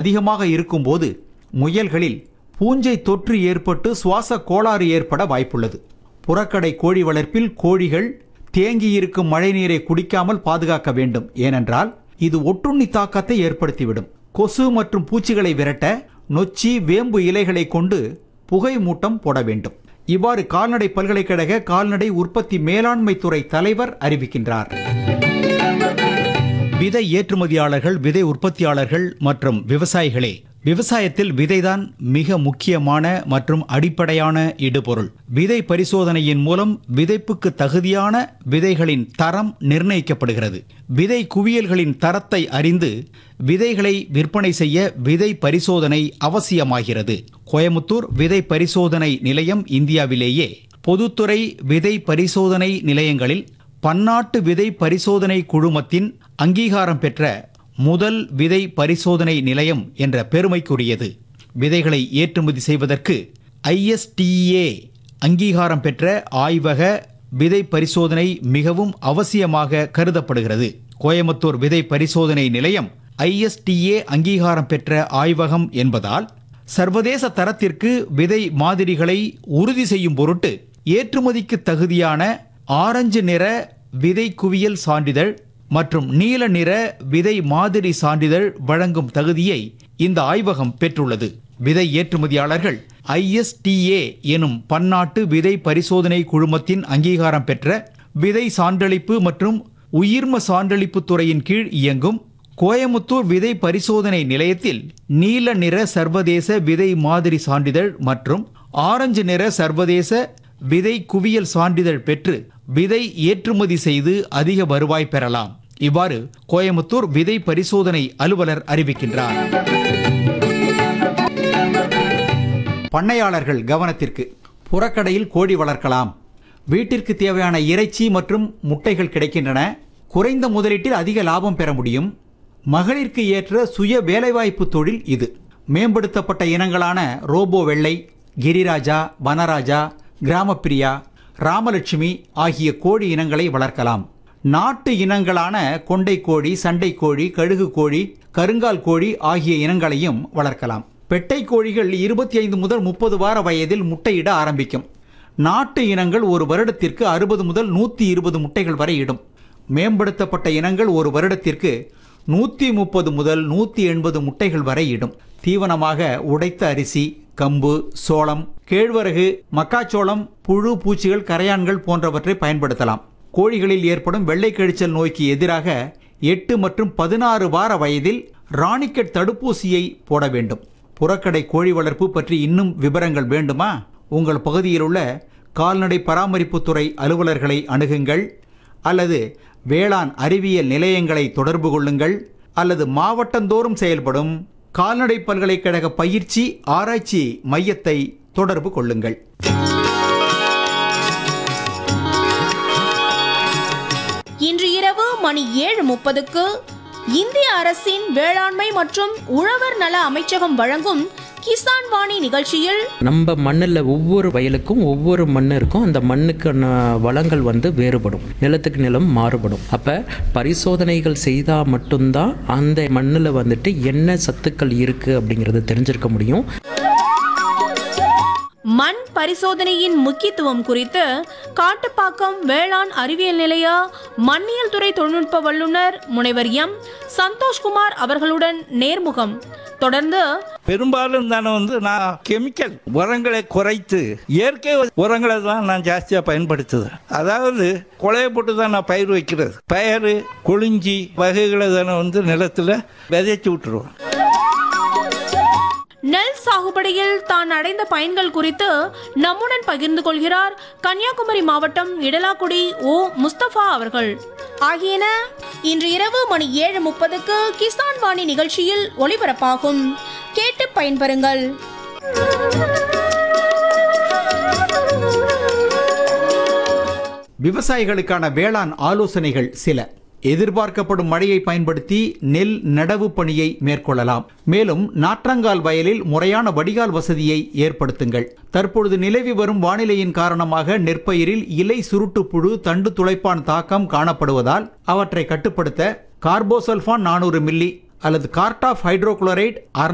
அதிகமாக இருக்கும்போது முயல்களில் பூஞ்சை தொற்று ஏற்பட்டு சுவாச கோளாறு ஏற்பட வாய்ப்புள்ளது புறக்கடை கோழி வளர்ப்பில் கோழிகள் தேங்கியிருக்கும் மழைநீரை குடிக்காமல் பாதுகாக்க வேண்டும் ஏனென்றால் இது ஒட்டுண்ணி தாக்கத்தை ஏற்படுத்திவிடும் கொசு மற்றும் பூச்சிகளை விரட்ட நொச்சி வேம்பு இலைகளை கொண்டு புகை மூட்டம் போட வேண்டும் இவ்வாறு கால்நடை பல்கலைக்கழக கால்நடை உற்பத்தி மேலாண்மை துறை தலைவர் அறிவிக்கின்றார் விதை ஏற்றுமதியாளர்கள் விதை உற்பத்தியாளர்கள் மற்றும் விவசாயிகளே விவசாயத்தில் விதைதான் மிக முக்கியமான மற்றும் அடிப்படையான இடுபொருள் விதை பரிசோதனையின் மூலம் விதைப்புக்கு தகுதியான விதைகளின் தரம் நிர்ணயிக்கப்படுகிறது விதை குவியல்களின் தரத்தை அறிந்து விதைகளை விற்பனை செய்ய விதை பரிசோதனை அவசியமாகிறது கோயமுத்தூர் விதை பரிசோதனை நிலையம் இந்தியாவிலேயே பொதுத்துறை விதை பரிசோதனை நிலையங்களில் பன்னாட்டு விதை பரிசோதனை குழுமத்தின் அங்கீகாரம் பெற்ற முதல் விதை பரிசோதனை நிலையம் என்ற பெருமைக்குரியது விதைகளை ஏற்றுமதி செய்வதற்கு ஐஎஸ்டிஏ அங்கீகாரம் பெற்ற ஆய்வக விதை பரிசோதனை மிகவும் அவசியமாக கருதப்படுகிறது கோயமுத்தூர் விதை பரிசோதனை நிலையம் ஐஎஸ்டிஏ அங்கீகாரம் பெற்ற ஆய்வகம் என்பதால் சர்வதேச தரத்திற்கு விதை மாதிரிகளை உறுதி செய்யும் பொருட்டு ஏற்றுமதிக்கு தகுதியான ஆரஞ்சு நிற விதை குவியல் சான்றிதழ் மற்றும் நீல நிற விதை மாதிரி சான்றிதழ் வழங்கும் தகுதியை இந்த ஆய்வகம் பெற்றுள்ளது விதை ஏற்றுமதியாளர்கள் ஐஎஸ்டிஏ எனும் பன்னாட்டு விதை பரிசோதனை குழுமத்தின் அங்கீகாரம் பெற்ற விதை சான்றளிப்பு மற்றும் உயிர்ம சான்றளிப்பு துறையின் கீழ் இயங்கும் கோயமுத்தூர் விதை பரிசோதனை நிலையத்தில் நீல நிற சர்வதேச விதை மாதிரி சான்றிதழ் மற்றும் ஆரஞ்சு நிற சர்வதேச விதை குவியல் சான்றிதழ் பெற்று விதை ஏற்றுமதி செய்து அதிக வருவாய் பெறலாம் இவ்வாறு கோயமுத்தூர் விதை பரிசோதனை அலுவலர் அறிவிக்கின்றார் பண்ணையாளர்கள் கவனத்திற்கு புறக்கடையில் கோழி வளர்க்கலாம் வீட்டிற்கு தேவையான இறைச்சி மற்றும் முட்டைகள் கிடைக்கின்றன குறைந்த முதலீட்டில் அதிக லாபம் பெற முடியும் மகளிருக்கு ஏற்ற சுய வேலைவாய்ப்பு தொழில் இது மேம்படுத்தப்பட்ட இனங்களான ரோபோ வெள்ளை கிரிராஜா வனராஜா கிராமப்பிரியா ராமலட்சுமி ஆகிய கோழி இனங்களை வளர்க்கலாம் நாட்டு இனங்களான கொண்டை கோழி சண்டை கோழி கழுகு கோழி கருங்கால் கோழி ஆகிய இனங்களையும் வளர்க்கலாம் பெட்டை கோழிகள் இருபத்தி ஐந்து முதல் முப்பது வார வயதில் முட்டையிட ஆரம்பிக்கும் நாட்டு இனங்கள் ஒரு வருடத்திற்கு அறுபது முதல் நூற்றி இருபது முட்டைகள் வரை இடும் மேம்படுத்தப்பட்ட இனங்கள் ஒரு வருடத்திற்கு நூற்றி முப்பது முதல் நூற்றி எண்பது முட்டைகள் வரை இடும் தீவனமாக உடைத்த அரிசி கம்பு சோளம் கேழ்வரகு மக்காச்சோளம் புழு பூச்சிகள் கரையான்கள் போன்றவற்றை பயன்படுத்தலாம் கோழிகளில் ஏற்படும் வெள்ளை கழிச்சல் நோய்க்கு எதிராக எட்டு மற்றும் பதினாறு வார வயதில் ராணிக்கெட் தடுப்பூசியை போட வேண்டும் புறக்கடை கோழி வளர்ப்பு பற்றி இன்னும் விவரங்கள் வேண்டுமா உங்கள் பகுதியில் உள்ள கால்நடை பராமரிப்புத்துறை அலுவலர்களை அணுகுங்கள் அல்லது வேளாண் அறிவியல் நிலையங்களை தொடர்பு கொள்ளுங்கள் அல்லது மாவட்டந்தோறும் செயல்படும் கால்நடை பல்கலைக்கழக பயிற்சி ஆராய்ச்சி மையத்தை தொடர்பு கொள்ளுங்கள் இன்று இரவு மணி ஏழு முப்பதுக்கு இந்திய அரசின் வேளாண்மை மற்றும் உழவர் நல அமைச்சகம் வழங்கும் கிசான் வாணி நிகழ்ச்சியில் நம்ம மண்ணில் ஒவ்வொரு வயலுக்கும் ஒவ்வொரு மண் இருக்கும் அந்த மண்ணுக்கான வளங்கள் வந்து வேறுபடும் நிலத்துக்கு நிலம் மாறுபடும் அப்போ பரிசோதனைகள் செய்தால் மட்டும்தான் அந்த மண்ணில் வந்துட்டு என்ன சத்துக்கள் இருக்குது அப்படிங்கிறத தெரிஞ்சிருக்க முடியும் மண் பரிசோதனையின் முக்கியத்துவம் குறித்து காட்டுப்பாக்கம் வேளாண் அறிவியல் நிலைய மண்ணியல் துறை தொழில்நுட்ப வல்லுநர் முனைவர் எம் சந்தோஷ்குமார் அவர்களுடன் நேர்முகம் தொடர்ந்து பெரும்பாலும் தானே வந்து நான் கெமிக்கல் உரங்களை குறைத்து இயற்கை உரங்களை தான் நான் ஜாஸ்தியாக பயன்படுத்துதேன் அதாவது கொலையை போட்டு தான் நான் பயிர் வைக்கிறது பயிர் கொழிஞ்சி வகைகளை தானே வந்து நிலத்தில் விதைச்சி விட்டுருவேன் நெல் சாகுபடியில் தான் அடைந்த பயன்கள் குறித்து நம்முடன் பகிர்ந்து கொள்கிறார் கன்னியாகுமரி மாவட்டம் இடலாக்குடி ஓ முஸ்தபா அவர்கள் ஆகியன இன்று இரவு மணி ஏழு முப்பதுக்கு கிசான் வாணி நிகழ்ச்சியில் ஒளிபரப்பாகும் கேட்டு பயன்பெறுங்கள் விவசாயிகளுக்கான வேளாண் ஆலோசனைகள் சில எதிர்பார்க்கப்படும் மழையை பயன்படுத்தி நெல் நடவு பணியை மேற்கொள்ளலாம் மேலும் நாற்றங்கால் வயலில் முறையான வடிகால் வசதியை ஏற்படுத்துங்கள் தற்பொழுது நிலவி வரும் வானிலையின் காரணமாக நெற்பயிரில் இலை சுருட்டு புழு தண்டு துளைப்பான் தாக்கம் காணப்படுவதால் அவற்றை கட்டுப்படுத்த கார்போசல்ஃபான் நானூறு மில்லி அல்லது கார்டாஃப் ஹைட்ரோகுளோரைட்